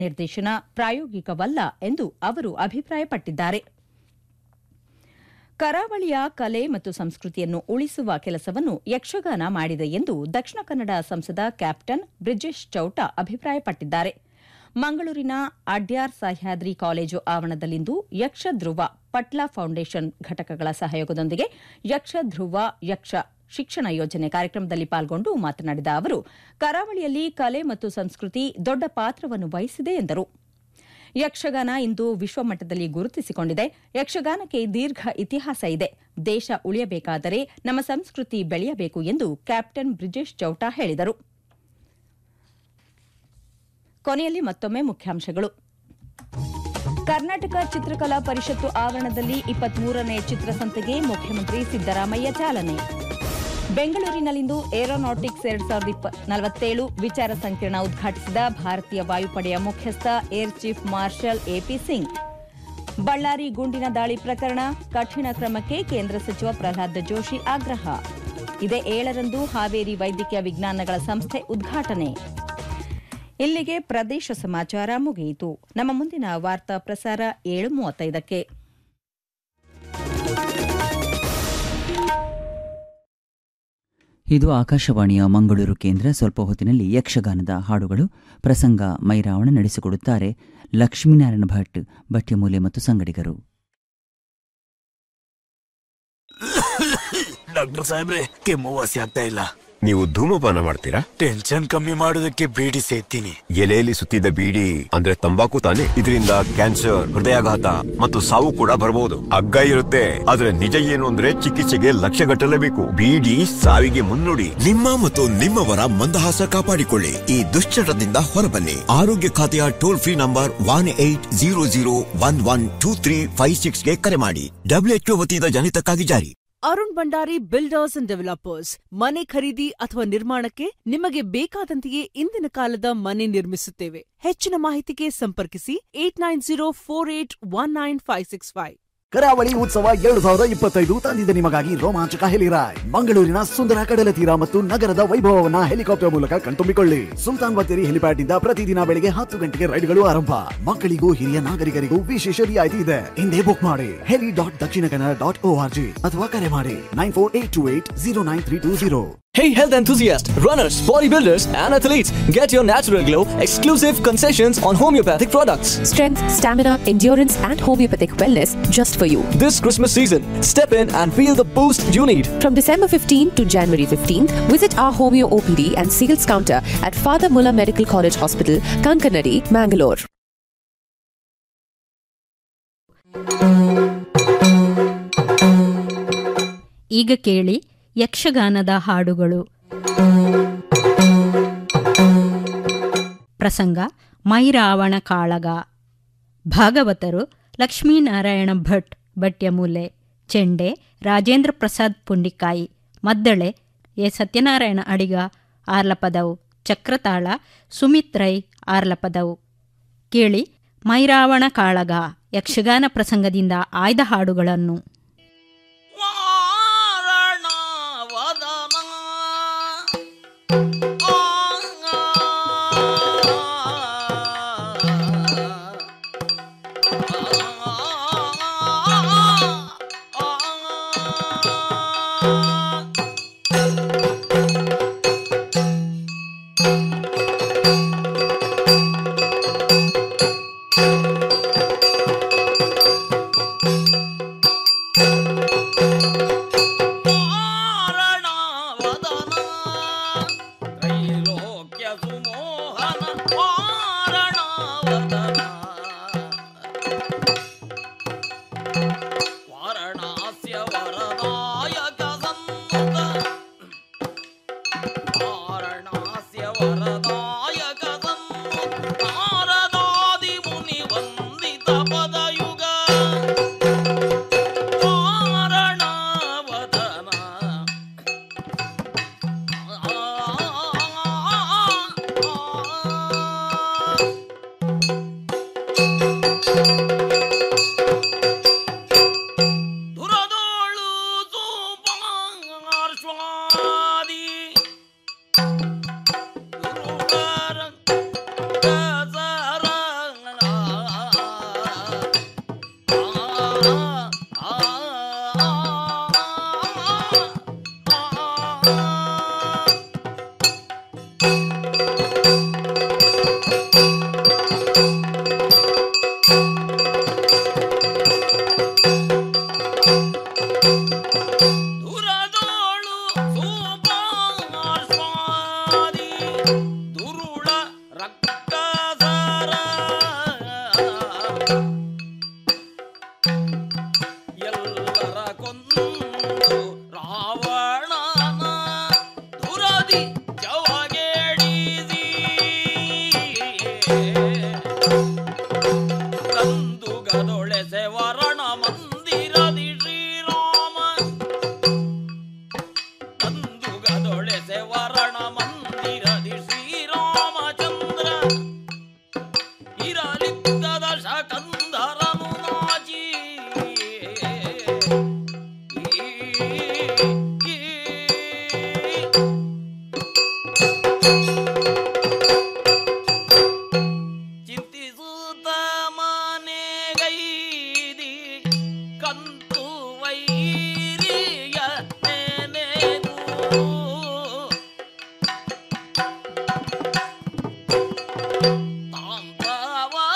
ನಿರ್ದೇಶನ ಪ್ರಾಯೋಗಿಕವಲ್ಲ ಎಂದು ಅವರು ಅಭಿಪ್ರಾಯಪಟ್ಟಿದ್ದಾರೆ ಕರಾವಳಿಯ ಕಲೆ ಮತ್ತು ಸಂಸ್ಕೃತಿಯನ್ನು ಉಳಿಸುವ ಕೆಲಸವನ್ನು ಯಕ್ಷಗಾನ ಮಾಡಿದೆ ಎಂದು ದಕ್ಷಿಣ ಕನ್ನಡ ಸಂಸದ ಕ್ಯಾಪ್ಟನ್ ಬ್ರಿಜೇಶ್ ಚೌಟ ಅಭಿಪ್ರಾಯಪಟ್ಟಿದ್ದಾರೆ ಮಂಗಳೂರಿನ ಅಡ್ಯಾರ್ ಸಹ್ಯಾದ್ರಿ ಕಾಲೇಜು ಆವರಣದಲ್ಲಿಂದು ಯಕ್ಷಧ್ರುವ ಪಟ್ಲ ಫೌಂಡೇಶನ್ ಘಟಕಗಳ ಸಹಯೋಗದೊಂದಿಗೆ ಯಕ್ಷಧ್ರುವ ಯಕ್ಷ ಶಿಕ್ಷಣ ಯೋಜನೆ ಕಾರ್ಯಕ್ರಮದಲ್ಲಿ ಪಾಲ್ಗೊಂಡು ಮಾತನಾಡಿದ ಅವರು ಕರಾವಳಿಯಲ್ಲಿ ಕಲೆ ಮತ್ತು ಸಂಸ್ಕೃತಿ ದೊಡ್ಡ ಪಾತ್ರವನ್ನು ವಹಿಸಿದೆ ಎಂದರು ಯಕ್ಷಗಾನ ಇಂದು ವಿಶ್ವಮಟ್ಟದಲ್ಲಿ ಗುರುತಿಸಿಕೊಂಡಿದೆ ಯಕ್ಷಗಾನಕ್ಕೆ ದೀರ್ಘ ಇತಿಹಾಸ ಇದೆ ದೇಶ ಉಳಿಯಬೇಕಾದರೆ ನಮ್ಮ ಸಂಸ್ಕೃತಿ ಬೆಳೆಯಬೇಕು ಎಂದು ಕ್ಯಾಪ್ಟನ್ ಬ್ರಿಜೇಶ್ ಚೌಟ ಹೇಳಿದರು ಕೊನೆಯಲ್ಲಿ ಮತ್ತೊಮ್ಮೆ ಮುಖ್ಯಾಂಶಗಳು ಕರ್ನಾಟಕ ಚಿತ್ರಕಲಾ ಪರಿಷತ್ತು ಆವರಣದಲ್ಲಿ ಇಪ್ಪತ್ಮೂರನೇ ಚಿತ್ರಸಂತೆಗೆ ಮುಖ್ಯಮಂತ್ರಿ ಸಿದ್ದರಾಮಯ್ಯ ಚಾಲನೆ ಬೆಂಗಳೂರಿನಲ್ಲಿಂದು ಏರೋನಾಟಿಕ್ಸ್ ಎರಡ್ ಸಾವಿರದ ನಲವತ್ತೇಳು ವಿಚಾರ ಸಂಕಿರಣ ಉದ್ಘಾಟಿಸಿದ ಭಾರತೀಯ ವಾಯುಪಡೆಯ ಮುಖ್ಯಸ್ಥ air chief marshal A P Singh Ballari ಗುಂಡಿನ ದಾಳಿ ಪ್ರಕರಣ ಕಠಿಣ ಕ್ರಮಕ್ಕೆ ಕೇಂದ್ರ ಸಚಿವ ಪ್ರಹ್ಲಾದ್ ಜೋಶಿ ಆಗ್ರಹ ಇದೇ ಏಳರಂದು ಹಾವೇರಿ ವೈದ್ಯಕೀಯ ವಿಜ್ಞಾನಗಳ ಸಂಸ್ಥೆ ಉದ್ಘಾಟನೆ ಇಲ್ಲಿಗೆ ಪ್ರದೇಶ ಸಮಾಚಾರ ಮುಗಿಯಿತು ನಮ್ಮ ಮುಂದಿನ ವಾರ್ತಾ ಪ್ರಸಾರ ಏಳು ಮೂವತ್ತೈದಕ್ಕೆ ಇದು ಆಕಾಶವಾಣಿಯ ಮಂಗಳೂರು ಕೇಂದ್ರ ಸ್ವಲ್ಪ ಹೊತ್ತಿನಲ್ಲಿ ಯಕ್ಷಗಾನದ ಹಾಡುಗಳು ಪ್ರಸಂಗ ಮೈರಾವಣ ನಡೆಸಿಕೊಡುತ್ತಾರೆ ಲಕ್ಷ್ಮೀನಾರಾಯಣ ಭಟ್ ಬಟ್ಯಮೂಲೆ ಮತ್ತು ಸಂಗಡಿಗರು ಡಾಕ್ಟರ್ ಸಾಹೇಬ್ರೆ ಕೆಮ್ಮು ವಾಸಿ ಆಗ್ತಾ ಇಲ್ಲ ನೀವು ಧೂಮಪಾನ ಮಾಡ್ತೀರಾ ಟೆನ್ಷನ್ ಕಮ್ಮಿ ಮಾಡೋದಕ್ಕೆ ಬೀಡಿ ಸೇತೀನಿ ಎಲೆಯಲ್ಲಿ ಸುತ್ತಿದ್ದ ಬೀಡಿ ಅಂದ್ರೆ ತಂಬಾಕು ತಾನೆ ಇದರಿಂದ ಕ್ಯಾನ್ಸರ್ ಹೃದಯಾಘಾತ ಮತ್ತು ಸಾವು ಕೂಡ ಬರಬಹುದು ಹಗ್ಗ ಇರುತ್ತೆ ಆದ್ರೆ ನಿಜ ಏನು ಅಂದ್ರೆ ಚಿಕಿತ್ಸೆಗೆ ಲಕ್ಷ ಗಟ್ಟಲೇಬೇಕು ಬೀಡಿ ಸಾವಿಗೆ ಮುನ್ನುಡಿ ನಿಮ್ಮ ಮತ್ತು ನಿಮ್ಮವರ ಮಂದಹಾಸ ಕಾಪಾಡಿಕೊಳ್ಳಿ ಈ ದುಶ್ಚಟದಿಂದ ಹೊರಬನ್ನಿ ಆರೋಗ್ಯ ಖಾತೆಯ toll free number one eight zero zero one one two three five ಸಿಕ್ಸ್ಗೆ ಕರೆ ಮಾಡಿ ಡಬ್ಲ್ಯೂಎಚ್ಒ ವತಿಯಿಂದ ಜನಿತಕ್ಕಾಗಿ ಜಾರಿ Arun Bhandari builders and developers ಮನೆ ಖರೀದಿ ಅಥವಾ ನಿರ್ಮಾಣಕ್ಕೆ ನಿಮಗೆ ಬೇಕಾದಂತೆಯೇ ಇಂದಿನ ಕಾಲದ ಮನೆ ನಿರ್ಮಿಸುತ್ತೇವೆ ಹೆಚ್ಚಿನ ಮಾಹಿತಿಗೆ ಸಂಪರ್ಕಿಸಿ eight nine zero four eight one nine five six five Karavali Utsav ಎರಡು ಸಾವಿರದ ಇಪ್ಪತ್ತೈದು ತಂದಿದೆ ನಿಮಗಾಗಿ ರೋಮಾಂಚಕ ಹೆಲಿರಾಯ್ ಮಂಗಳೂರಿನ ಸುಂದರ ಕಡಲ ತೀರ ಮತ್ತು ನಗರದ ವೈಭವವನ್ನ ಹೆಲಿಕಾಪ್ಟರ್ ಮೂಲಕ ಕಣ್ತುಂಬಿಕೊಳ್ಳಿ ಸುಲ್ತಾನ್ ಬತ್ತೇರಿ ಹೆಲಿಪ್ಯಾಡ್ನಿಂದ ಪ್ರತಿದಿನ ಬೆಳಗ್ಗೆ ಹತ್ತು ಗಂಟೆಗೆ ರೈಡ್ಗಳು ಆರಂಭ ಮಕ್ಕಳಿಗೂ ಹಿರಿಯ ನಾಗರಿಕರಿಗೂ ವಿಶೇಷ ರಿಯಾಯಿತಿ ಇದೆ ಹಿಂದೆ ಬುಕ್ ಮಾಡಿ heli dot Dakshina Kannada dot O R G ಅಥವಾ ಕರೆ ಮಾಡಿ nine four eight two eight zero nine three two zero Hey health enthusiasts, runners, bodybuilders, and athletes, get your natural glow exclusive concessions on homeopathic products. Strength, stamina, endurance, and homeopathic wellness just for you. This Christmas season, step in and feel the boost you need. From December 15 to January 15th, visit our Homeo OPD and sales counter at Father Muller Medical College Hospital, Kankanadi, Mangalore. ಈಗ ಕೇಳಿ ಯಕ್ಷಗಾನದ ಹಾಡುಗಳು ಪ್ರಸಂಗ ಮೈರಾವಣ ಕಾಳಗ ಭಾಗವತರು ಲಕ್ಷ್ಮೀನಾರಾಯಣ ಭಟ್ ಭಟ್ಯಮೂಲೆ ಚೆಂಡೆ ರಾಜೇಂದ್ರ ಪ್ರಸಾದ್ ಪುಂಡಿಕಾಯಿ ಮದ್ದಳೆ A Satyanarayana Adiga Arlapadavu ಚಕ್ರತಾಳ ಸುಮಿತ್ ರೈ ಆರ್ಲಪದವು ಕೇಳಿ ಮೈರಾವಣ ಕಾಳಗ ಯಕ್ಷಗಾನ ಪ್ರಸಂಗದಿಂದ ಆಯ್ದ ಹಾಡುಗಳನ್ನು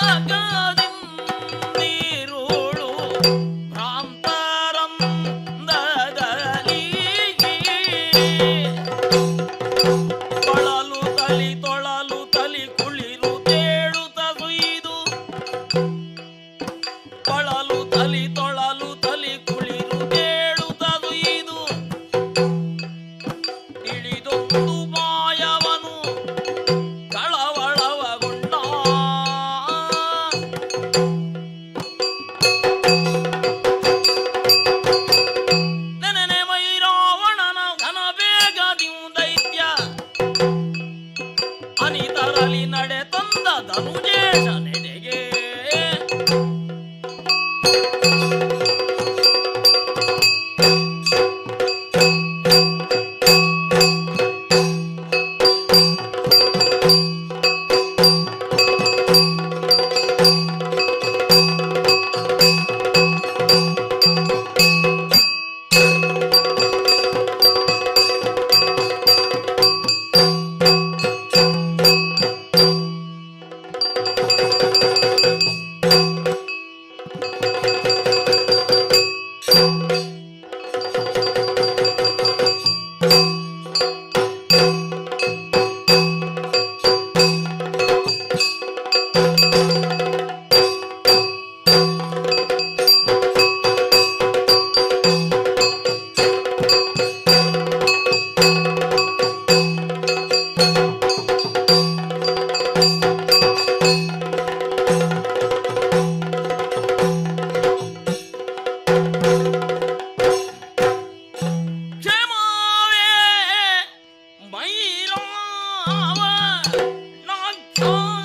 ನೀರುಳು ಭ್ರಾಂತರಂದದಲ್ಲಿ ಕೊಳಲು ತಲಿ ತೊಳಲು ತಲಿ ಕುಳಿರು ತೇಳುತ್ತ ಸುಯ್ದು ಕೊಳಲು ತಲಿ ತೊಳಲು ತಲಿ ಕುಳಿರು ತೇಳುತ್ತ ಸುಯ್ದು ತಿಳಿದೊಂದು ಮಾಯವನು ಕಳವಳವಗೊಂಡ ನೆನೆನೆ ಮೈರಾವಣನ ಘನ ಬೇಗದಿಯು ದೈತ್ಯ ಅನಿತರಲಿ ನಡೆ ತಂದ ಧನುಜೇಶ ನೆನೆಗೆ ಕ್ಷೇಮವೇ ಮೈರಾವ ನಾಥ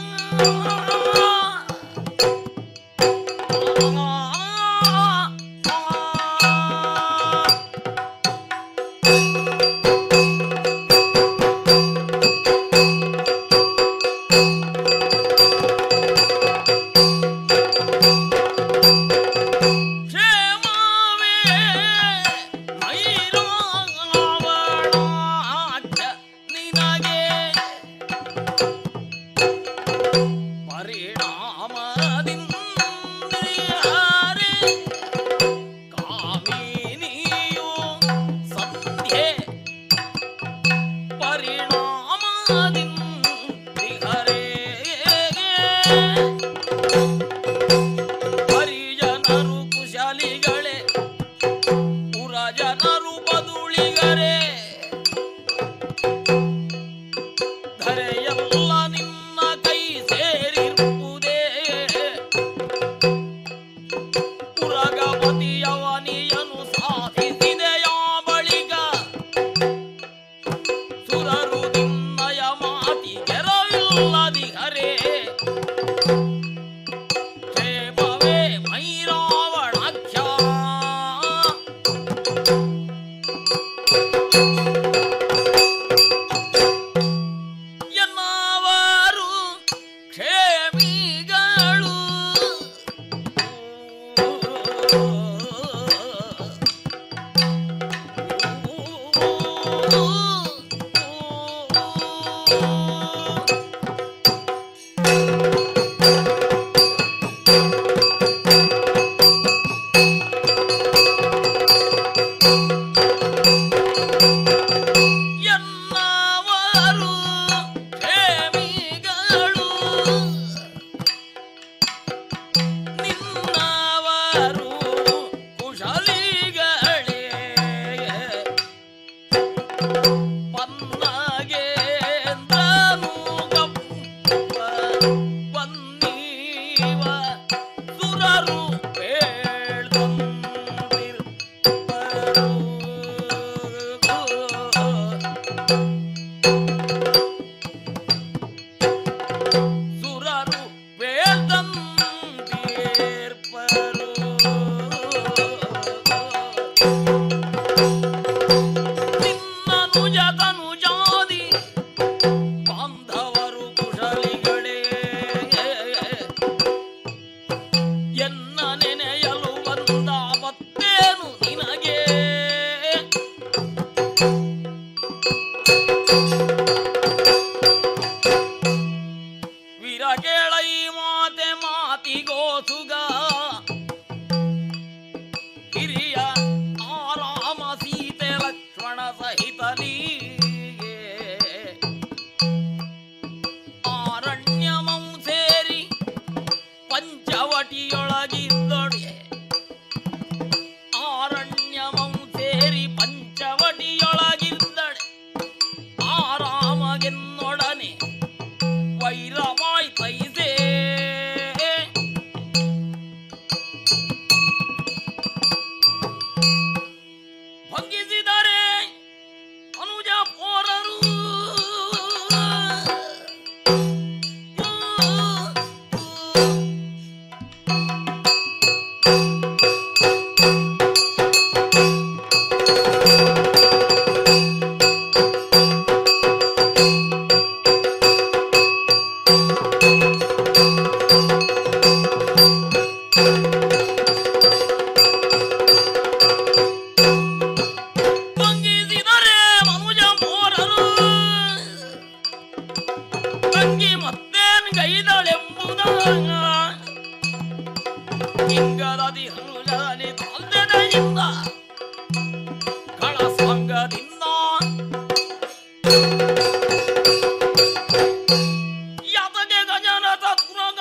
ಕ್ಷೇಮವೇ ಮೈರಾವಣಾಚ ನಿನಗೆ ಪರಿಣಾಮದಿಂದಿಯಾರೆ ಕಾಮಿನಿಯು ಸಂಧ್ಯೆ ಪರಿಣಾಮದಿಂದಿಹರೇ ಹರಿಜನರು ಕುಶಲಿಗಳೇ ಪುರಜನರು ಬದುಳಿಗರೇ ಧರೆಯಲ್ಲ ನಿನ್ನ ಕೈ ಸೇರಿರುವುದೇ ಪುರಗಪತಿಯವನಿಯನು ಸಾಧಿಸಿದೆಯ ಬಳಿಕ ಸುರರು ನಿನ್ನಯ ಮಾತಿಗೆರವಿಲ್ಲದಿಹರೇ ಇಂಗದದಿ ಹನುಜನಿ ತಂದೆಯಿಂದ ಕಳಸಂಗದಿಂದ ಯತಗೆ ಗಜನತ ತುರಗ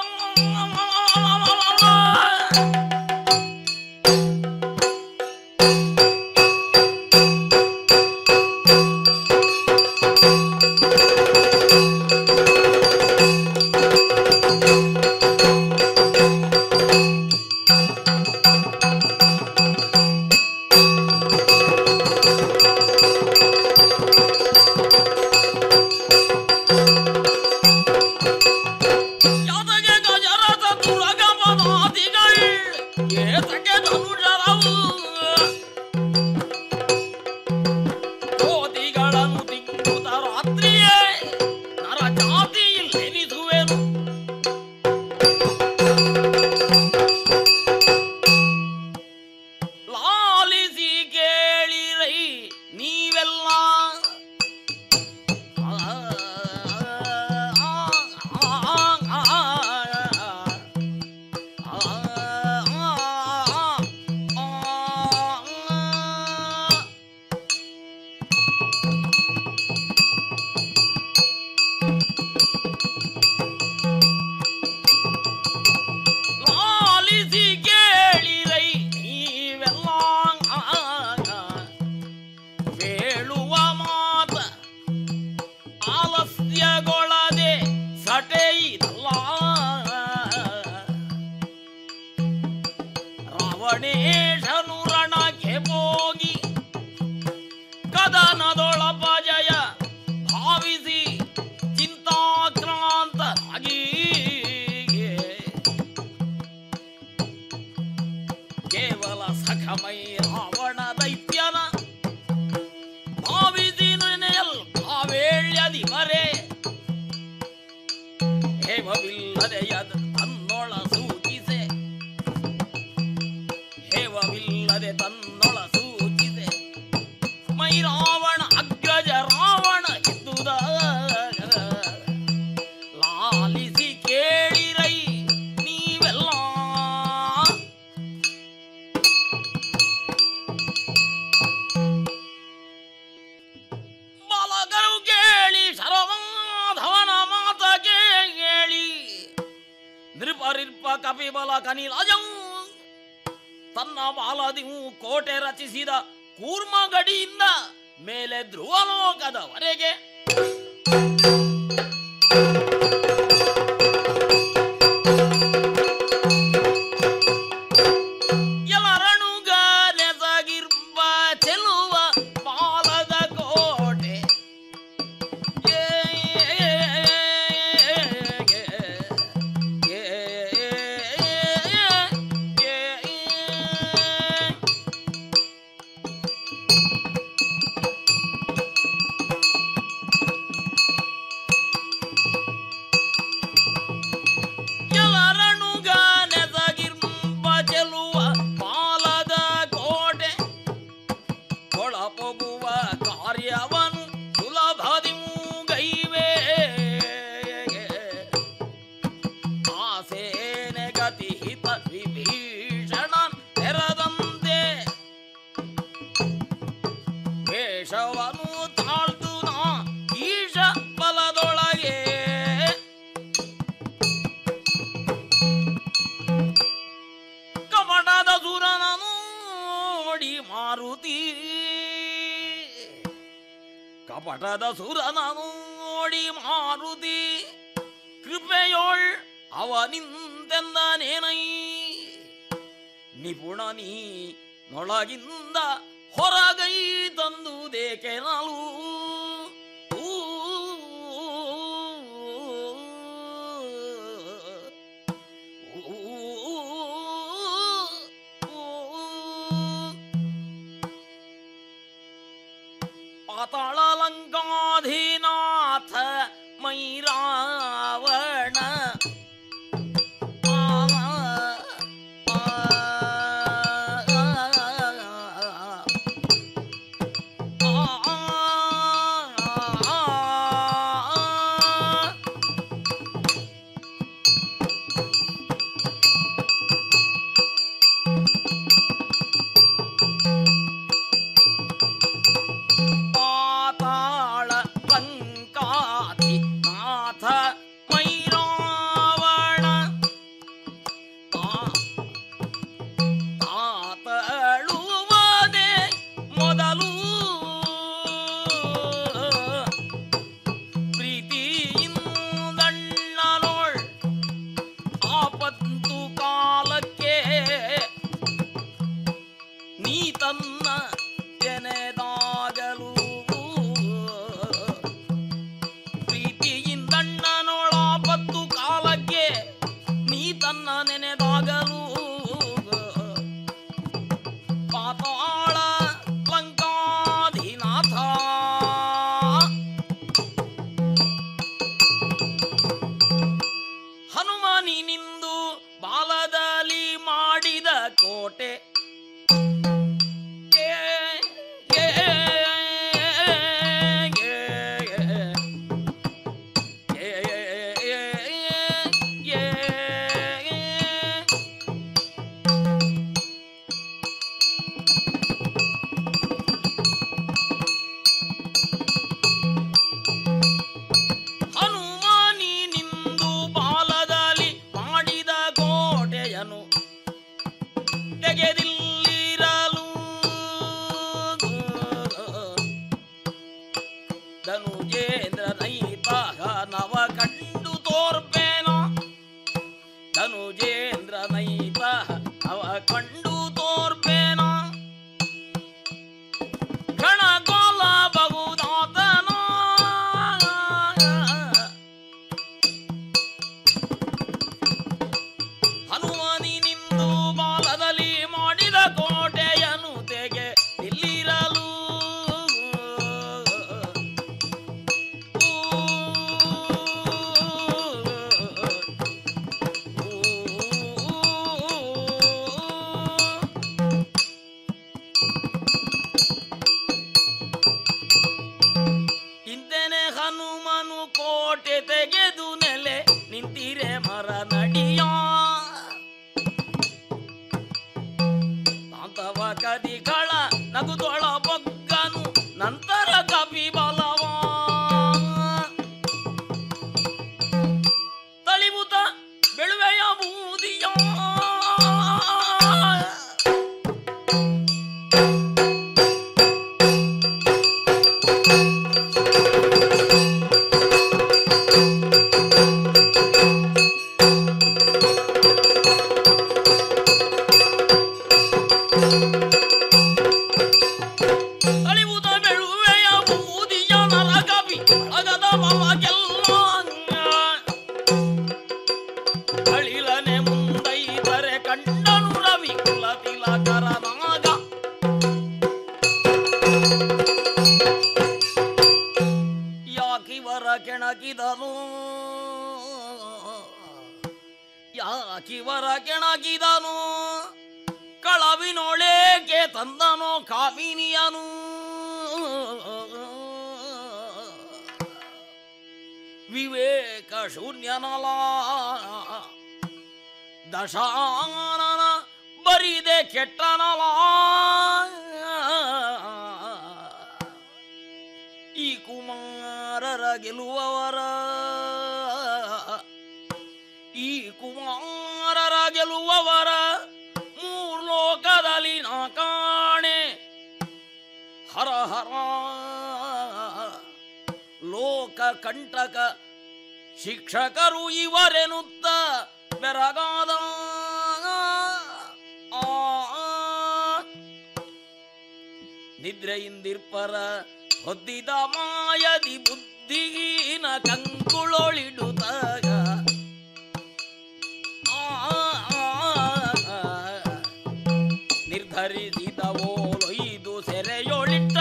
ಯತಗೆ ಗಜರಥ ತುರಗ ಪದಾದಿಗಳ್ ಏತಕ್ಕೆ ಧನುಜರವು ಜ್ಯೋತಿಗಳನ್ನು ತಿಕ್ಕುತ್ತ ರಾತ್ರಿಯೇ ನರ ಜಾತಿಯಿಲ್ಲೆನಿಸುವೆನು ಲಾಲಿಸಿ ಕೇಳಿರೈ ನೀವೆಲ್ಲ ಆ, ಆ, ಆ, ಆ, ಲಾಲಿಸಿ ಕೇಳಿರೈ ನೀವೆಲ್ಲ ಹೇಳುವ ಮಾತ ಆಲಸ್ಯಗೊಳ್ಳದೆ ಸಟೆಯಿದಲ್ಲ ರಾವಣೇಶನು ರಣಕ್ಕೆ ಹೋಗಿ ಕದನದೊಳಪ ಜಯ ಭಾವಿಸಿ ಚಿಂತಾಕ್ರಾಂತನಾಗಿ ಕೇವಲ ಸಖಮೈ ರಾವಣ ದೈತ್ಯನ ಭಾವಿಸಿ ನೆನೆಯಲ್ ಕಾವೇಳ್ಯದಿ ಬರೆ ಹೇಮವಿಲ್ಲದೆ ಯದ ತನ್ನೊಳ ಸೂಚಿಸೆ ಹೇಮವಿಲ್ಲದೆ ತನ್ನೊಳ ಸೂಚಿಸೆ ಮೈ ರಾವಣ ಅಗ್ರಜ ರಾವಣ ಎದ್ದುದ ಲಾಲಿಸಿ ಕೇಳಿರೈ ನೀವೆಲ್ಲ ಬಾಲಕರು ಕೇಳಿ ಶರವಾಧವನ ಮಾತ ಕೇಳಿ ನೃಪರಿರ್ಪ ಕಪಿಬಲ ಕನಿಲಜಂ ತನ್ನ ಬಾಲದಿವು ಕೋಟೆ ರಚಿಸಿದ ಕೂರ್ಮ ಗಡಿಯಿಂದ ಮೇಲೆ ಧ್ರುವಲೋಕದವರೆಗೆ ಎಲ್ಲರನುಗ ನೆಸಗಿರ್ಬ ಚೆಲುವ ಬಾಲದ ಕೋಟೆ ಏ, ಏ, ಏ, ಏ, ಏ, ಏ, ಎಲ್ಲರನುಗ ನೆಸಗಿರ್ಬ ಚೆಲುವ ಬಾಲದ ಕೋಟೆ ಒಳಪೊಗುವ ಕಾರ್ಯವನು ಸುಲಭದಿ ಗೈವೆ ಆಸೇನೆ ಗತಿ ಹಿತ ವಿಭೀಷಣ ತೆರದಂತೆ ವೇಷವನು ತಾಳ್ದು ನಾ ಈಶ ಬಲದೊಳಗೆ ಕಮಟದ ಸುರನ ನೋಡಿ ಮಾರುತಿ ಕಪಟದ ಸುರನ ನೋಡಿ ಮಾರುತಿ ಕೃಪೆಯೋಳ್ ಅವನಿಂತೆಂದನೇನೈ ನಿಪುಣ ನೀ ನೊಳಗಿಂದ ಹೊರಗೈ ತಂದುದೇಕೆ ನಾಳು ಪಾತಾಳ ಲಂಕಾಧಿನಾಥ ಮೈರಾವಣ ತಾತಳುವದೆ ಮೊದಲು ಪ್ರೀತಿಯಿಂದಣ್ಣನೋಳ್ ಆಪತ್ತು ಕಾಲಕ್ಕೆ ನೀ ತನ್ನ ತೆನೆದಾಗಲು ಪ್ರೀತಿಯಿಂದಣ್ಣನೋಳ ಆಪತ್ತು ಕಾಲಕ್ಕೆ ನೀ ತನ್ನ ನೆನೆದಾಗಲು ಪಾತಾಳ ಲಂಕಾಧಿನಾಥ ಹನುಮನಿನಿಂದು ಬಾಲದಲ್ಲಿ ಮಾಡಿದ ಕೋಟೆ ಏ, ಏ, ಏ, ಏ, ಏ, ಏ, ಏ. ಹನುಮಾನಿನಿಂದು ಬಾಲದಲ್ಲಿ ಮಾಡಿದ ಕೋಟೆಯನು ತೆಗೆದಿಲ್ಲಿರಲು ಧನುಜೇಂದ್ರ ನೈತ ನವ ಕಂಡು ತೋರ್ಪೇನೋ ಧನುಜೇಂದ್ರ ನೈತ ನವ ಕಂಡು ತೋರ್ಪೇನೋ ಗಣಗೋಲ ಬಹುದಾತನೋ ಹನುಮನಿನಿಂದು ಬಾಲದಲ್ಲಿ ಮಾಡಿದ ಕೋಟೆಯನ್ನು ತೆಗೆ ಇಲ್ಲಿರಲು ಇಂತೆನೆ ಹನುಮನು ಕೋಟೆ ತೆಗೆದು ನೆಲೆ ನಿಂತಿರೆ ಮರ ನಡಿಯ ತಾಂತವ ಕದಿಗಳ ನಗುದೊಳ ಬೊಗ್ಗನು ನಂತರ ಕಪಿ ಬಲವ ತಳಿವುತ ಬೆಳುವೆಯ ಬೂದಿಯ ತಳಿವುತ ಬೆಳುವೆಯ ಬೂದಿಯ ನರಕಪಿ ಅಗದ ಮಮಗೆಲ್ಲ ಅಳಿಲನೆ ಮುಂದೈದರೆ ಕಂಡನು ರವಿ ಕುಲ ತಿಲಕರನಾಗ ಯಾಕಿವರ ಕೆಣಕಿದನು ಯಾಕಿವರ ಕೆಣಕಿದನು ಕಳವಿನೊಳೇಕೆ ತಂದನೋ ಕಾಮಿನಿಯನು ವಿವೇಕ ಶೂನ್ಯನಲ ದಶಾನನ ಬರಿದೆ ಕೆಟ್ಟನಲ ಈ ಕುಮಾರರ ಗೆಲುವವರ ಈ ಕುಮಾರರ ಗೆಲುವವರ ಮೂರ್ಲೋಕದಲ್ಲಿ ನಾ ಕಾಣೆ ಹರ ಹರ ಲೋಕ ಕಂಟಕ ಶಿಕ್ಷಕರು ಇವರೆನುತ್ತ ಬೆರಗಾದ ಆ ನಿದ್ರೆಯಿಂದಿರ್ಪರ ಹೊದ್ದಿದ ಮಾಯದಿ ಬುದ್ಧಿಗೀನ ಕಂಕುಳೊಳಿಡುತ್ತಾಗ ನಿರ್ಧರಿಸಿದವೋಲೊಯ್ದು ಸೆರೆಯೊಳಿಟ್ಟ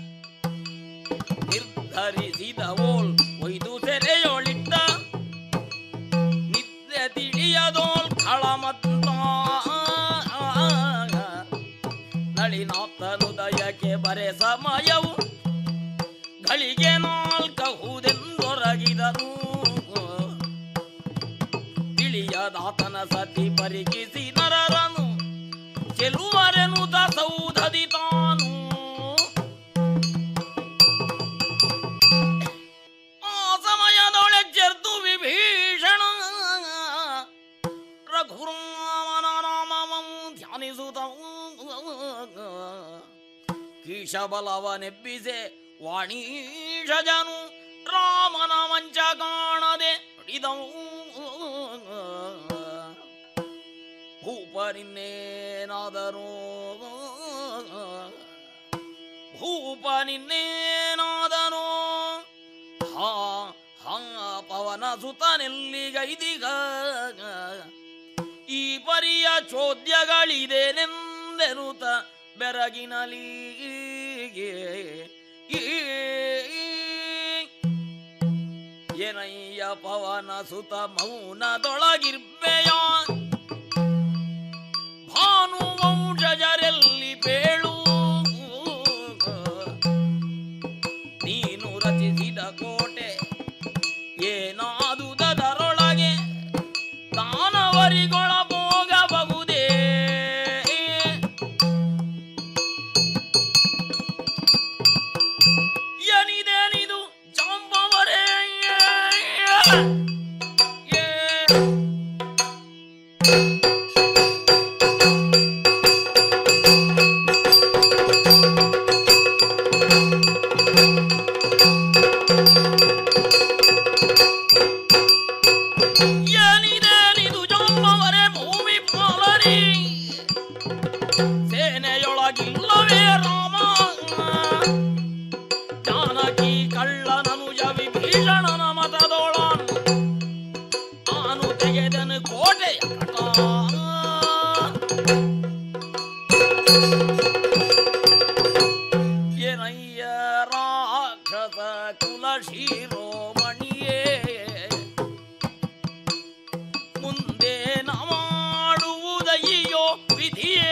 ನಿರ್ಧರಿಸಿದವೋಲ್ ಒಯ್ದು ಸೆರೆಯೊಳಿಟ್ಟ ನಿದ್ದೆ ತಿಳಿಯದೋಲ್ ಖಳಮತ್ತ ನಳಿನಾಥನುದಯಕ್ಕೆ ಬರೆ ಸಮಯವು ಗಳಿಗೆ ನಾಲ್ಕಹುದೆಂದೊರಗಿದನು ತಿಳಿಯದಾತನ ಸತಿ ಪರಿಕಿಸಿ ನರರನು ಚೆಲುವರೆನುತ ಸೌಧದಿ ತಾನು ಆ ಸಮಯದೊಳೆ ಜರ್ದು ವಿಭೀಷಣ ರಘುರಾಮನ ಧ್ಯಾನಿಸುತ್ತ ಕೀಶಬಲವನೆಬ್ಬಿಸೆ ವಾಣೀಷಜನು ರಾಮನ ಮಂಚ ಕಾಣದೆ ನುಡಿದವು ಭೂಪನಿನ್ನೇನಾದರೋ ಭೂಪನಿನ್ನೇನಾದನೋ ಹಾ ಹಾ ಪವನ ಸುತನೆಲ್ಲಿಗೈದಿಗ ಈ ಪರಿಯ ಚೋದ್ಯಗಳಿದೇನೆಂದೆನುತ ಬೆರಗಿನಲಿ ಏನಯ್ಯ ಪವನ ಸುತ ಮೌನದೊಳಗಿರ್ಬೆಯ ಭಾನು ವಂಶಜರೆಲ್ಲಿ ಬೇಳು ನೀನು ರಚಿಸಿದ ಕೋಟೆ ಏನಾದುದರೊಳಗೆ ದಾನವರಿಗೊಳ ಹೋಗಬಹುದೇ ಎನಿದೇನಿದು ಜಾಂಬವರೇ ಏನಿದೇನಿದು ಜಾಂಬವರೇ ಭೂಮಿ ಪಾಲರಿ ಸೇನೆಯೊಳಗಿಲ್ಲವೇ ರಾಮ ಜಾನಕಿ ಕಳ್ಳನನುಜ ವಿಭೀಷಣನ ಮತದೋಳಾನು ಆನು ತೆಗೆದನು ಕೋಟೆಯ ಕಟ ಏನಯ್ಯ ರಾಕ್ಷಸ ಕುಲ ಶಿರೋಮಣಿಯೇ ಮುಂದೆ ನ ಮಾಡುವುದಯ್ಯೋ ವಿಧಿಯೇ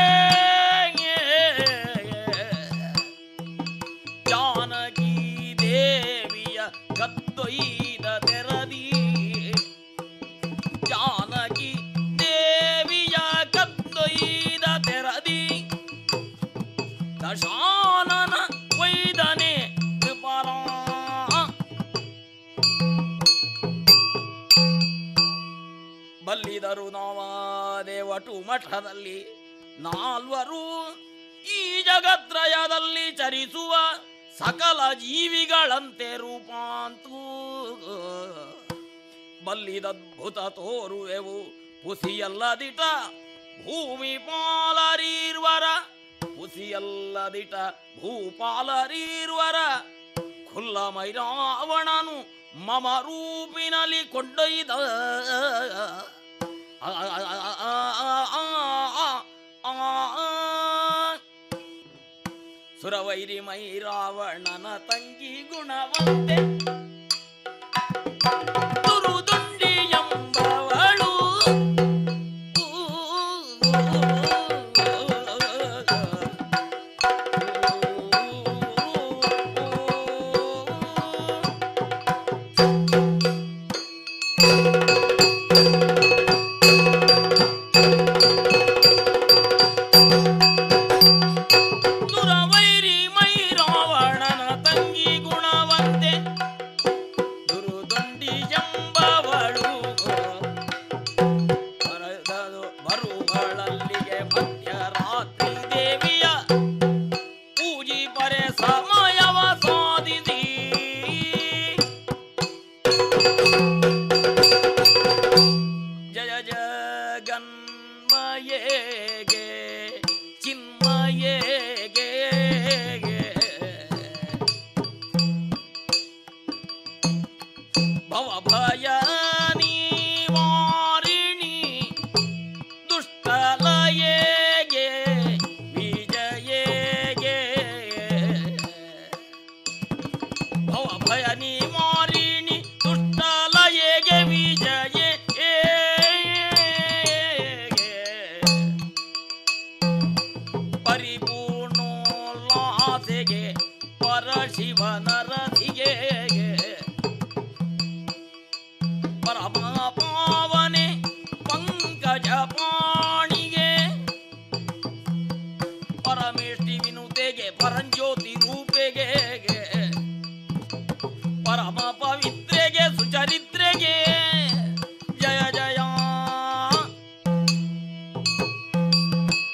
ಜಾನಕಿ ದೇವಿಯ ಕತ್ತೊಯ್ದ ತೆರದಿ ಜಾನಕಿ ದೇವಿಯ ಕತ್ತೊಯ್ದ ತೆರದಿ ದಶಾನನ ವೈದನೆ ಕೃಪರ ಬಲ್ಲಿದರು ನಾವ ದೇವಟು ಮಠದಲ್ಲಿ ನಾಲ್ವರು ಈ ಜಗತ್ರಯದಲ್ಲಿ ಚರಿಸುವ ಸಕಲ ಜೀವಿಗಳಂತೆ ರೂಪಾಂತೂ ಬಲ್ಲಿದದ್ಭುತ ತೋರುವೆವು ಪುಸಿಯಲ್ಲದಿಟ ಭೂಮಿ ಪಾಲರೀರ್ವರ ಪುಸಿಯಲ್ಲದಿಟ ಭೂಪಾಲರೀರ್ವರ ಖುಲ್ಲ ಮೈರಾವಣನು ಮಮ ರೂಪಿನಲ್ಲಿ ಕೊಂಡೊಯ್ದ ಆ, ಆ, ಆ, ಆ, ಆ, ಆ, ಆ. ಸುರವೈರಿ ಮೈರಾವಣನ ತಂಗಿ ಗುಣವಂತೆ ತುರುದುಂಡಿ ಎಂಬವಳು ಸುರವೈರಿ ಮೈರಾವಣನ ತಂಗಿ ಗುಣವಂತೆ ದುರುದೊಂಡಿ ಎಂಬವಳು ಬರದದು ಬರುಗಳಲ್ಲಿಗೆ ಮಧ್ಯರಾತ್ರಿ ದೇವಿಯ ಪೂಜಿ ಪರೆ ಸಮಯವ ಸಾಧಿಸಿ ಜಯ ಜಗನ್ಮಯೇಗೆ ಚಿನ್ಮಯೇಗೆ ಭವ ಭಯ ನಿವಾರಿಣಿ ದುಷ್ಟಲಯೇಗೆ ವಿಜಯೇಗೆ ಭವ ಭಯ ನಿವಾರಿಣಿ ದುಷ್ಟಲಯೇಗೆ ವಿಜಯೇ ಪರಿಪೂರ್ಣೋಲ್ಲಾಸೆಗೆ ಪರಶಿವನ ರಥಿಗೆ ಪರಮ ಪಾವನೆ ಪಂಕಜ ಪಾಣಿಗೆ ಪರಮೇಷ್ಠಿ ವಿನುತೆಗೆ ಪರಂಜ್ಯೋತಿ ರೂಪೆಗೆ ಪರಮ ಪವಿತ್ರೆಗೆ ಸುಚರಿತ್ರೆಗೆ ಜಯ ಜಯ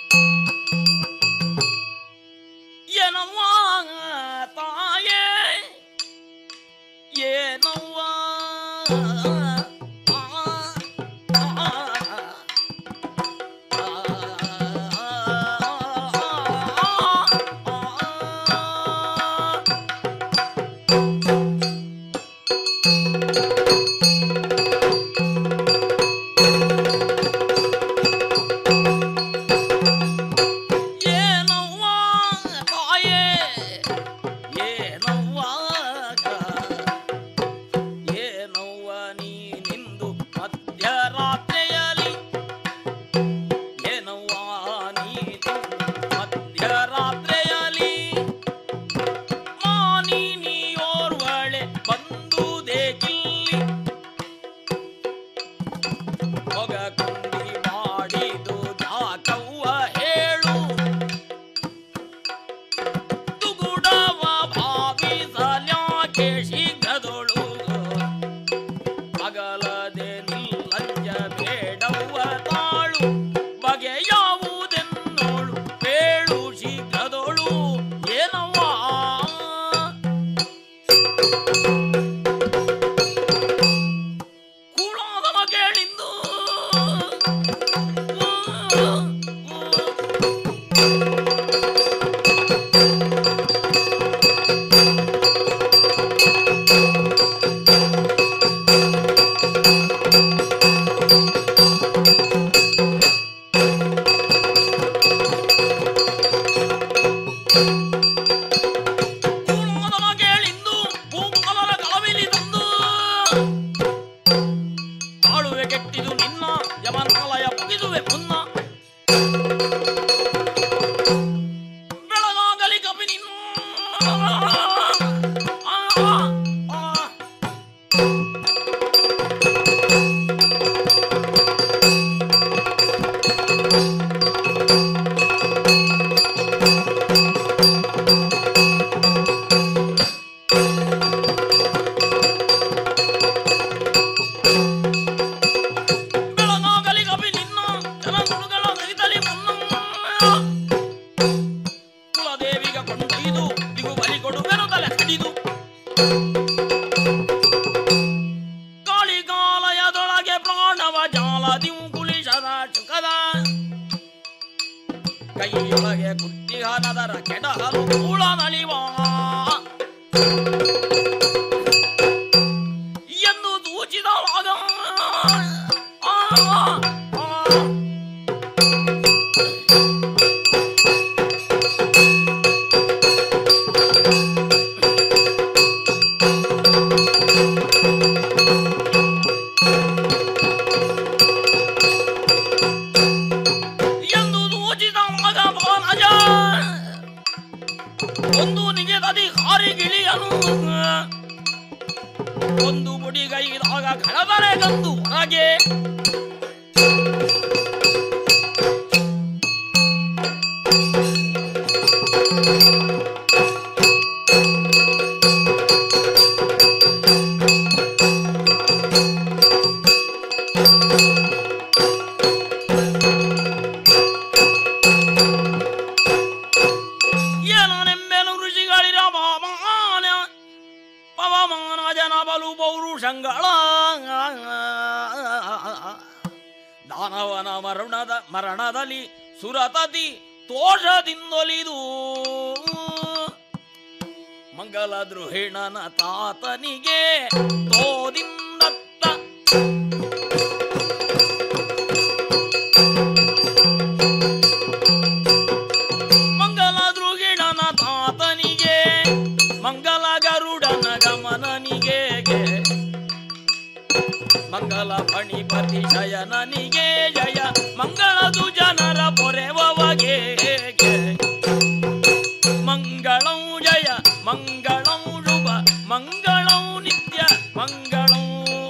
ಸುಖದ ಕೈಯೊಳಗೆ ಕುತ್ತಿಹನದರ ಕೆಡಹಲು ಕೂಳ ನಲಿವ ಎಂದು ಸೂಚಿತವಾಗ ಆ, ಆ, ಆ. ಎಂದು ಸೂಚಿತ ಮಗ ಬಾಲಜ ಒಂದು ನಿಜದದಿ ಹಾರಿಗಿಳಿಯಲು ಒಂದು ಮುಡಿಗೈದಾಗ ಕಳದರೆ ಗಂದು ಹೊರಗೆ ಏನನೆಂಬೆನು ಋಷಿಗಳಿರ ಪವಮಾನ ಪವಮಾನ ಜನ ಬಲು ಪೌರುಷಂಗಳ ದಾನವನ ಮರಣದ ಮರಣದಲ್ಲಿ ಸುರತತಿ ತೋಷದಿಂದೊಲಿದು ಮಂಗಲ ದ್ರೋಹಿಣನ ತಾತನಿಗೆ ತೋದಿಂದತ್ತ ಮಂಗಲ ದ್ರುಗಿಣನ ತಾತನಿಗೆ ಮಂಗಲ ಗರುಡನ ಗಮನನಿಗೆ ಮಂಗಲ ಫಣಿಪತಿ ಶಯನನಿಗೆ ಜಯ ಮಂಗಳದು ಜನರ ಪೊರೆವಗೆ ಮಂಗಳಂ ಜಯ ಮಂಗಳಂ ಶುಭ ಮಂಗಳಂ ನಿತ್ಯ ಮಂಗಳಂ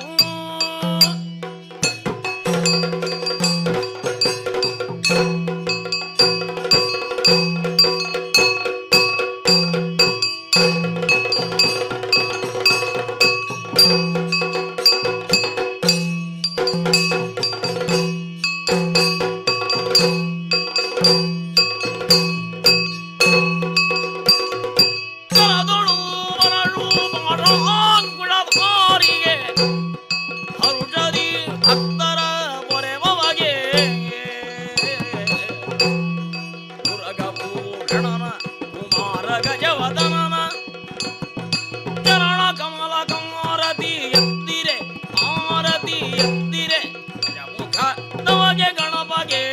ಕರದೊಳು ಮರಳು ಮರಾಂಗುಳಧಾರಿಗೆ ಹರುಷದಿ ಭಕ್ತರ ಪೊರೆವಗೆ ಮುರಗಭೂಷಣನ ಕುಮಾರ ಗಜವದನನ ಚರಣ ಕಮಲ ಕಮಾರತಿ ಎತ್ತಿರೆ ಆರತಿ ಎತ್ತಿರೆ ಗಜಮುಖ ನಮಗೆ ಗಣಪಗೆ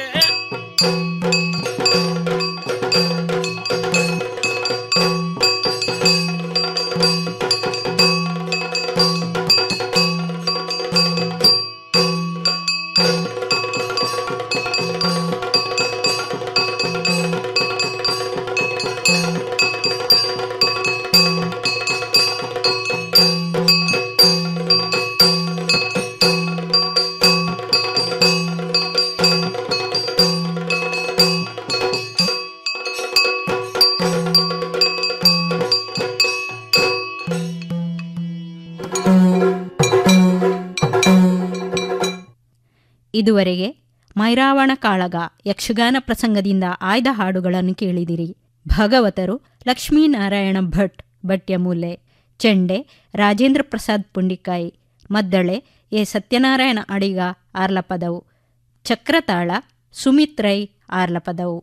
ಇದುವರೆಗೆ ಮೈರಾವಣ ಕಾಳಗ ಯಕ್ಷಗಾನ ಪ್ರಸಂಗದಿಂದ ಆಯ್ದ ಹಾಡುಗಳನ್ನು ಕೇಳಿದಿರಿ ಭಾಗವತರು ಲಕ್ಷ್ಮೀನಾರಾಯಣ ಭಟ್ ಭಟ್ಯಮೂಲೆ ಚೆಂಡೆ ರಾಜೇಂದ್ರ ಪ್ರಸಾದ್ ಪುಂಡಿಕಾಯಿ ಮದ್ದಳೆ ಎ ಸತ್ಯನಾರಾಯಣ ಅಡಿಗ ಆರ್ಲಪದವು ಚಕ್ರತಾಳ ಸುಮಿತ್ ರೈ ಆರ್ಲಪದವು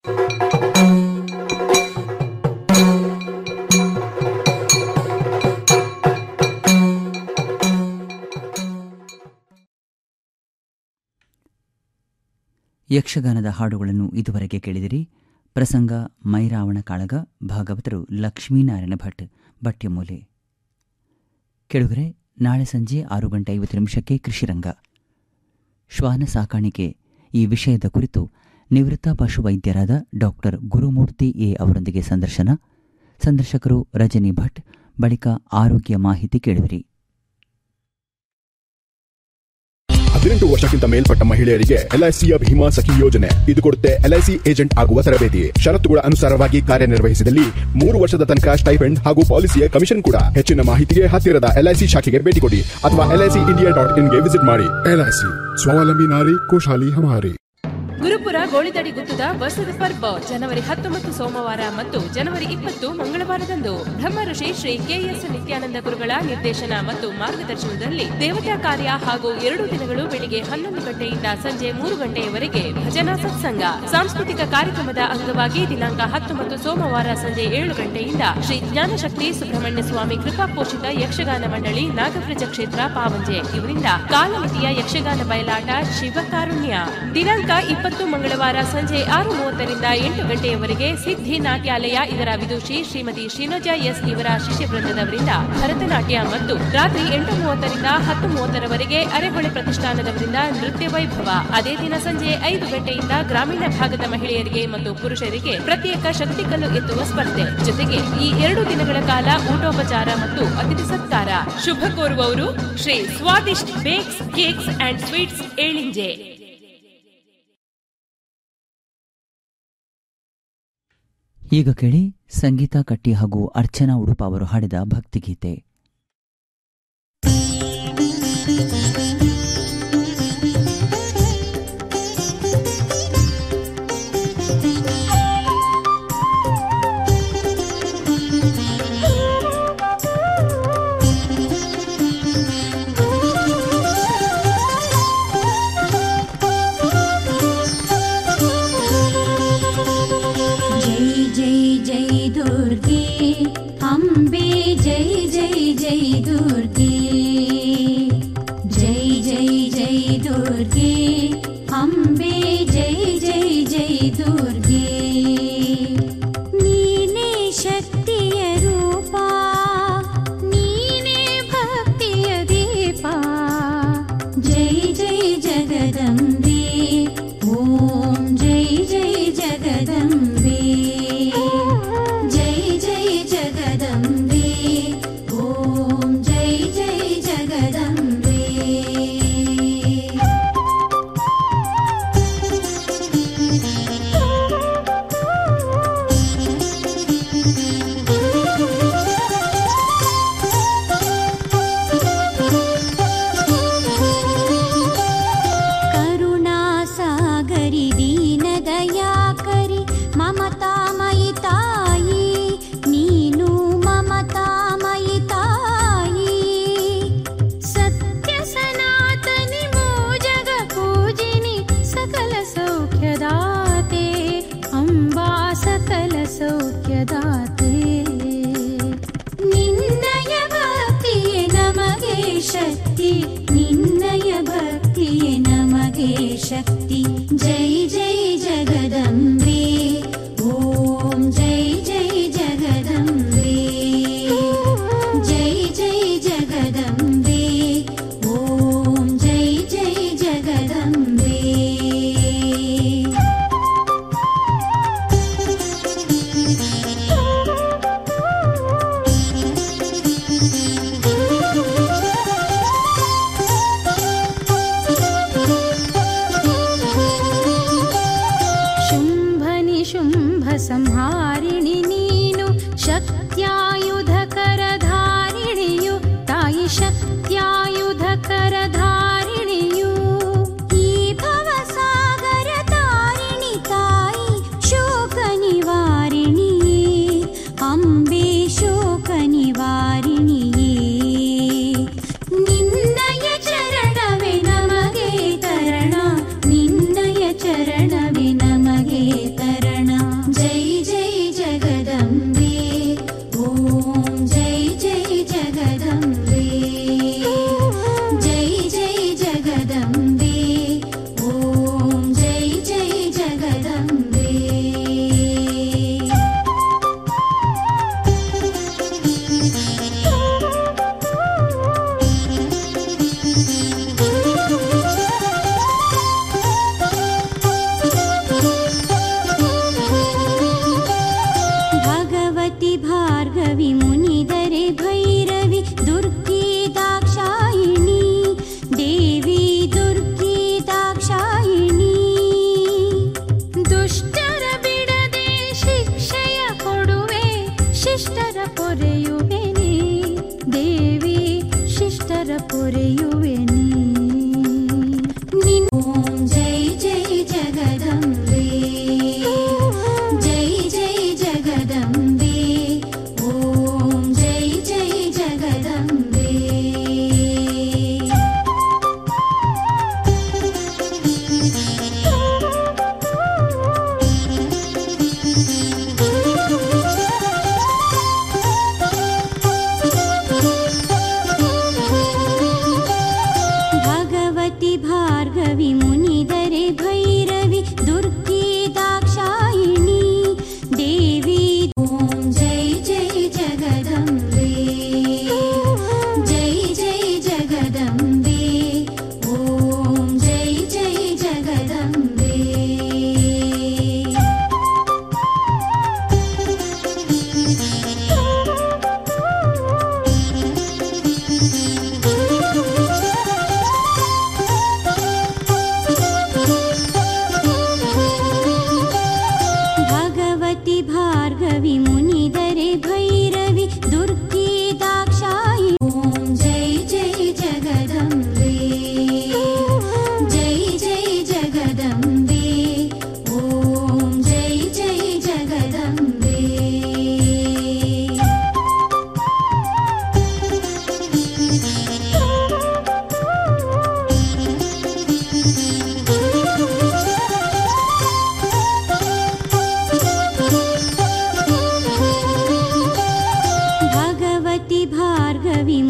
ಯಕ್ಷಗಾನದ ಹಾಡುಗಳನ್ನು ಇದುವರೆಗೆ ಕೇಳಿದಿರಿ ಪ್ರಸಂಗ ಮೈರಾವಣ ಕಾಳಗ ಭಾಗವತರು ಲಕ್ಷ್ಮೀನಾರಾಯಣ ಭಟ್ ಭಟ್ಯಮೂಲೆ ಕೆಳಗರೆ ನಾಳೆ ಸಂಜೆ ಆರು ಗಂಟೆ ಐವತ್ತು ನಿಮಿಷಕ್ಕೆ ಕೃಷಿರಂಗ ಶ್ವಾನ ಸಾಕಾಣಿಕೆ ಈ ವಿಷಯದ ಕುರಿತು ನಿವೃತ್ತ ಪಶುವೈದ್ಯರಾದ ಡಾಕ್ಟರ್ ಗುರುಮೂರ್ತಿ ಎ ಅವರೊಂದಿಗೆ ಸಂದರ್ಶನ ಸಂದರ್ಶಕರು ರಜನಿ ಭಟ್ ಬಳಿಕ ಆರೋಗ್ಯ ಮಾಹಿತಿ ಕೇಳುವಿರಿ ಹದಿನೆಂಟು ವರ್ಷಕ್ಕಿಂತ ಮೇಲ್ಪಟ್ಟ ಮಹಿಳೆಯರಿಗೆ ಎಲ್ಐಸಿಯ ಭೀಮಾ ಸಖಿ ಯೋಜನೆ ಇದು ಕೊಡುತ್ತೆ ಎಲ್ಐಸಿ ಏಜೆಂಟ್ ಆಗುವ ತರಬೇತಿ ಷರತ್ತುಗಳ ಅನುಸಾರವಾಗಿ ಕಾರ್ಯನಿರ್ವಹಿಸಿದಲ್ಲಿ ಮೂರು ವರ್ಷದ ತನಕ ಸ್ಟೈಫೆಂಡ್ ಹಾಗೂ ಪಾಲಿಸಿಯ ಕಮಿಷನ್ ಕೂಡ ಹೆಚ್ಚಿನ ಮಾಹಿತಿಗೆ ಹತ್ತಿರದ ಎಲ್ಐಸಿ ಶಾಖೆಗೆ ಭೇಟಿ ಕೊಡಿ ಅಥವಾ ಎಲ್ಐಸಿ ಇಂಡಿಯಾ ಡಾಟ್ ಇನ್ಗೆ ವಿಸಿಟ್ ಮಾಡಿ एल स्वावलंबी नारी खुशहाली हमारी ಗುರುಪುರ ಗೋಳಿದಡಿ ಗುತ್ತದ ವಸದ ಪರ್ಬ ಜನವರಿ ಹತ್ತೊಂಬತ್ತು ಸೋಮವಾರ ಮತ್ತು ಜನವರಿ ಇಪ್ಪತ್ತು ಮಂಗಳವಾರದಂದು ಬ್ರಹ್ಮ ಋಷಿ ಶ್ರೀ ಕೆಎಸ್ ನಿತ್ಯಾನಂದ ಗುರುಗಳ ನಿರ್ದೇಶನ ಮತ್ತು ಮಾರ್ಗದರ್ಶನದಲ್ಲಿ ದೇವತಾ ಕಾರ್ಯ ಹಾಗೂ ಎರಡು ದಿನಗಳು ಬೆಳಿಗ್ಗೆ ಹನ್ನೊಂದು ಗಂಟೆಯಿಂದ ಸಂಜೆ ಮೂರು ಗಂಟೆಯವರೆಗೆ ಭಜನಾ ಸತ್ಸಂಗ ಸಾಂಸ್ಕೃತಿಕ ಕಾರ್ಯಕ್ರಮದ ಅಂಗವಾಗಿ ದಿನಾಂಕ ಹತ್ತೊಂಬತ್ತು ಸೋಮವಾರ ಸಂಜೆ ಏಳು ಗಂಟೆಯಿಂದ ಶ್ರೀ ಜ್ಞಾನಶಕ್ತಿ ಸುಬ್ರಹ್ಮಣ್ಯ ಸ್ವಾಮಿ ಕೃಪಾ ಪೋಷಿತ ಯಕ್ಷಗಾನ ಮಂಡಳಿ ನಾಗಪ್ರಜ ಕ್ಷೇತ್ರ ಪಾವಂಜೆ ಇವರಿಂದ ಕಾಲಮಿತಿಯ ಯಕ್ಷಗಾನ ಬಯಲಾಟ ಶಿವಕಾರುಣ್ಯ ದಿನಾಂಕ ಇಪ್ಪತ್ತು ಮಂಗಳವಾರ ಸಂಜೆ ಆರು ಮೂವತ್ತರಿಂದ ಎಂಟು ಗಂಟೆಯವರೆಗೆ ಸಿದ್ಧಿ ನಾಟ್ಯಾಲಯ ಇದರ ವಿದುಷಿ ಶ್ರೀಮತಿ ಶ್ರೀನೋಜಾ ಎಸ್ ಇವರ ಶಿಷ್ಯ ವೃಂದದವರಿಂದ ಭರತನಾಟ್ಯ ಮತ್ತು ರಾತ್ರಿ ಎಂಟು ಮೂವತ್ತರಿಂದ ಹತ್ತು ಮೂವತ್ತರವರೆಗೆ ಅರೆಹೊಳೆ ಪ್ರತಿಷ್ಠಾನದವರಿಂದ ನೃತ್ಯ ವೈಭವ ಅದೇ ದಿನ ಸಂಜೆ ಐದು ಗಂಟೆಯಿಂದ ಗ್ರಾಮೀಣ ಭಾಗದ ಮಹಿಳೆಯರಿಗೆ ಮತ್ತು ಪುರುಷರಿಗೆ ಪ್ರತ್ಯೇಕ ಶಕ್ತಿಕಲ್ಲು ಎತ್ತುವ ಸ್ಪರ್ಧೆ ಜೊತೆಗೆ ಈ ಎರಡು ದಿನಗಳ ಕಾಲ ಊಟೋಪಚಾರ ಮತ್ತು ಅತಿಥಿ ಸತ್ಕಾರ ಶುಭ ಕೋರುವವರು Shri Swadisht bakes cakes and sweets Elinje ಈಗ ಕೇಳಿ ಸಂಗೀತ ಕಟ್ಟಿ ಹಾಗೂ ಅರ್ಚನಾ ಉಡುಪ ಅವರು ಹಾಡಿದ ಭಕ್ತಿಗೀತೆ जय जय जय दुर्गे अम्बे जय जय जय दुर्गे जय जय जय दुर्गे अम्बे जय जय जय दुर्गे ನೀನೇ ಶಕ್ತಿಯ ರೂಪ ನೀನೇ ಭಕ್ತಿಯ ದೀಪ ಜೈ ಜೈ ಜಗದಂಬೆ ಓಂ ಜೈ ಜೈ ಜಗದಂಬೆ ಜೈ ಜೈ ಜಗದಂಬೆ ಓಂ ಜೈ ಜೈ ಜಗದಂಬೆ करुणासागरि दीनदयाकरि ममतामयि तायि नीनु ममतामयि तायि सत्यसनातनि मो जगपूजिनि सकल सौख्यदाते अम्बा सकल सौख्यदाते ನಿನ್ನಯ ಭಕ್ತಿಯೇ ನಮಗೆ ಶಕ್ತಿ ನಿನ್ನಯ ಭಕ್ತಿಯೇ ನಮಗೆ ಶಕ್ತಿ ಜೈ ಜೈ ಜಗದಂಬೆ ಓಂ ಜೈ ಜೈ ಜಗದಂಬೆ ಜೈ ಜೈ ಜಗದಂಬೆ ಓಂ ಜೈ ಜೈ ಜಗದಂಬೆ ವಿಮಲ